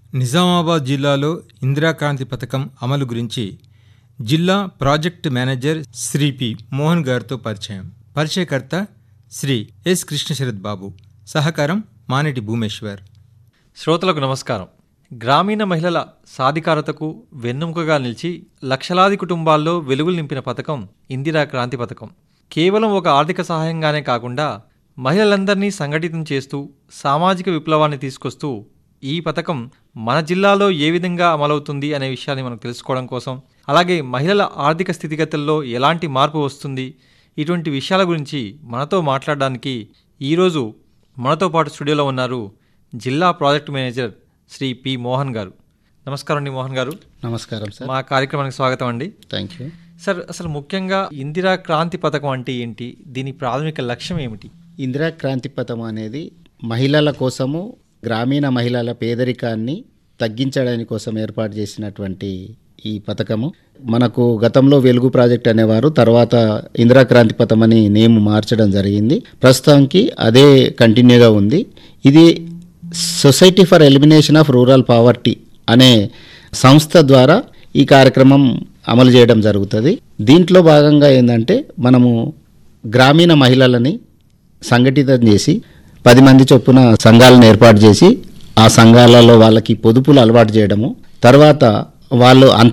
నిజామాబాద్ జిల్లాలో ఇందిరాక్రాంతి పథకం అమలు గురించి జిల్లా project manager Shri P Mohan గారితో పరిచయం పరిచయకర్త శ్రీ ఎస్ కృష్ణశరత్ బాబు సహకారం మానేటి భూమేశ్వర్ శ్రోతలకు నమస్కారం గ్రామీణ మహిళల సాధికారతకు వెన్నెముకగా నిలిచి లక్షలాది కుటుంబాల్లో వెలుగులు నింపిన పథకం ఇందిరా క్రాంతి పథకం కేవలం ఒక ఆర్థిక సహాయంగానే కాకుండా మహిళలందరినీ సంఘటితం చేస్తూ సామాజిక విప్లవాన్ని తీసుకొస్తూ ఈ పథకం మన జిల్లాలో ఏ విధంగా అమలవుతుంది అనే విషయాన్ని మనం తెలుసుకోవడం కోసం అలాగే మహిళల ఆర్థిక స్థితిగతుల్లో ఎలాంటి మార్పు వస్తుంది ఇటువంటి విషయాల గురించి మనతో మాట్లాడడానికి ఈరోజు మనతో పాటు స్టూడియోలో ఉన్నారు జిల్లా project manager Shri P Mohan garu నమస్కారం అండి మోహన్ గారు నమస్కారం సార్ మా కార్యక్రమానికి స్వాగతం అండి థ్యాంక్ యూ సార్ అసలు ముఖ్యంగా ఇందిరా క్రాంతి పథకం అంటే ఏంటి దీని ప్రాథమిక లక్ష్యం ఏమిటి ఇందిరా క్రాంతి పథకం అనేది మహిళల కోసము గ్రామీణ మహిళల పేదరికాన్ని తగ్గించడానికి కోసం ఏర్పాటు చేసినటువంటి ఈ పథకము మనకు గతంలో వెలుగు ప్రాజెక్ట్ అనేవారు తర్వాత ఇందిరా క్రాంతి పథకం అని నేమ్ మార్చడం జరిగింది ప్రస్తుతానికి అదే కంటిన్యూగా ఉంది ఇది society for elimination of rural poverty అనే సంస్థ ద్వారా ఈ కార్యక్రమం అమలు చేయడం జరుగుతుంది దీంట్లో భాగంగా ఏంటంటే మనము గ్రామీణ మహిళలని సంఘటితం చేసి పది మంది చొప్పున సంఘాలను ఏర్పాటు చేసి ఆ సంఘాలలో వాళ్ళకి పొదుపులు అలవాటు చేయడము తర్వాత వాళ్ళు అంత